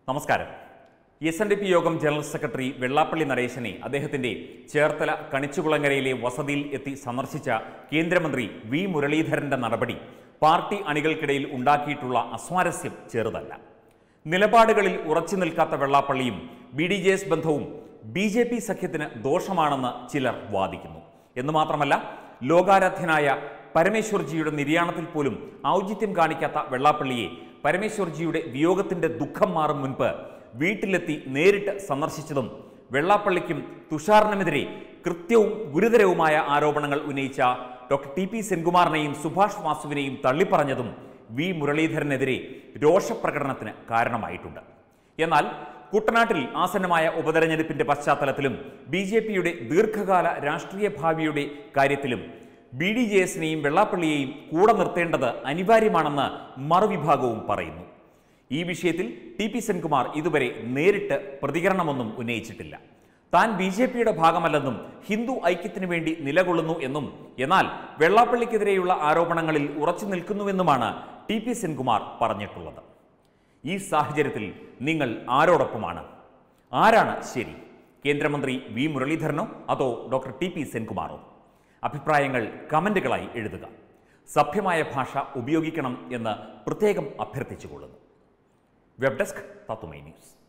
നമസ്കാരം S N D P Yogam general secretary Vellappally നരേശനെ അദ്ദേഹത്തിന്റെ ചേർത്തല കണിച്ചുകുളങ്ങരയിലെ വസതിയിൽ എത്തി സന്ദർശിച്ച കേന്ദ്രമന്ത്രി വി മുരളീധരന്റെ നടപടി പാർട്ടി അണികൾക്കിടയിൽ ഉണ്ടാക്കിയിട്ടുള്ള അസ്വാരസ്യം ചെറുതല്ല നിലപാടുകളിൽ ഉറച്ചു നിൽക്കാത്ത വെള്ളാപ്പള്ളിയും ബി ഡി ജെ എസ് ബന്ധവും ബി ജെ പി സഖ്യത്തിന് ദോഷമാണെന്ന് ചിലർ വാദിക്കുന്നു എന്ന് മാത്രമല്ല ലോകാരാധ്യനായ പരമേശ്വർജിയുടെ നിര്യാണത്തിൽ പോലും ഔചിത്യം കാണിക്കാത്ത വെള്ളാപ്പള്ളിയെ പരമേശ്വർജിയുടെ വിയോഗത്തിന്റെ ദുഃഖം മാറും മുൻപ് വീട്ടിലെത്തി നേരിട്ട് സന്ദർശിച്ചതും വെള്ളാപ്പള്ളിക്കും തുഷാറിനുമെതിരെ കൃത്യവും ഗുരുതരവുമായ ആരോപണങ്ങൾ ഉന്നയിച്ച ഡോക്ടർ ടി പി സെൻകുമാറിനെയും സുഭാഷ് വാസുവിനെയും തള്ളിപ്പറഞ്ഞതും വി മുരളീധരനെതിരെ രോഷപ്രകടനത്തിന് കാരണമായിട്ടുണ്ട് എന്നാൽ കുട്ടനാട്ടിൽ ആസന്നമായ ഉപതെരഞ്ഞെടുപ്പിന്റെ പശ്ചാത്തലത്തിലും ബി ജെ പിയുടെ ദീർഘകാല രാഷ്ട്രീയ ഭാവിയുടെ കാര്യത്തിലും ബി ഡി ജെ എസിനെയും വെള്ളാപ്പള്ളിയെയും കൂടെ നിർത്തേണ്ടത് അനിവാര്യമാണെന്ന് മറുവിഭാഗവും പറയുന്നു ഈ വിഷയത്തിൽ ടി പി സെൻകുമാർ ഇതുവരെ നേരിട്ട് പ്രതികരണമൊന്നും ഉന്നയിച്ചിട്ടില്ല താൻ ബി ജെ പിയുടെ ഭാഗമല്ലെന്നും ഹിന്ദു ഐക്യത്തിനു വേണ്ടി നിലകൊള്ളുന്നു എന്നും എന്നാൽ വെള്ളാപ്പള്ളിക്കെതിരെയുള്ള ആരോപണങ്ങളിൽ ഉറച്ചു നിൽക്കുന്നുവെന്നുമാണ് ടി പി സെൻകുമാർ പറഞ്ഞിട്ടുള്ളത് ഈ സാഹചര്യത്തിൽ നിങ്ങൾ ആരോടൊപ്പമാണ് ആരാണ് ശരി കേന്ദ്രമന്ത്രി വി മുരളീധരനോ അതോ ഡോക്ടർ ടി പി സെൻകുമാറോ അഭിപ്രായങ്ങൾ കമന്റുകളായി എഴുതുക സഭ്യമായ ഭാഷ ഉപയോഗിക്കണം എന്ന് പ്രത്യേകം അഭ്യർത്ഥിച്ചുകൊള്ളുന്നു വെബ് ഡെസ്ക് തത്തുമൈ ന്യൂസ്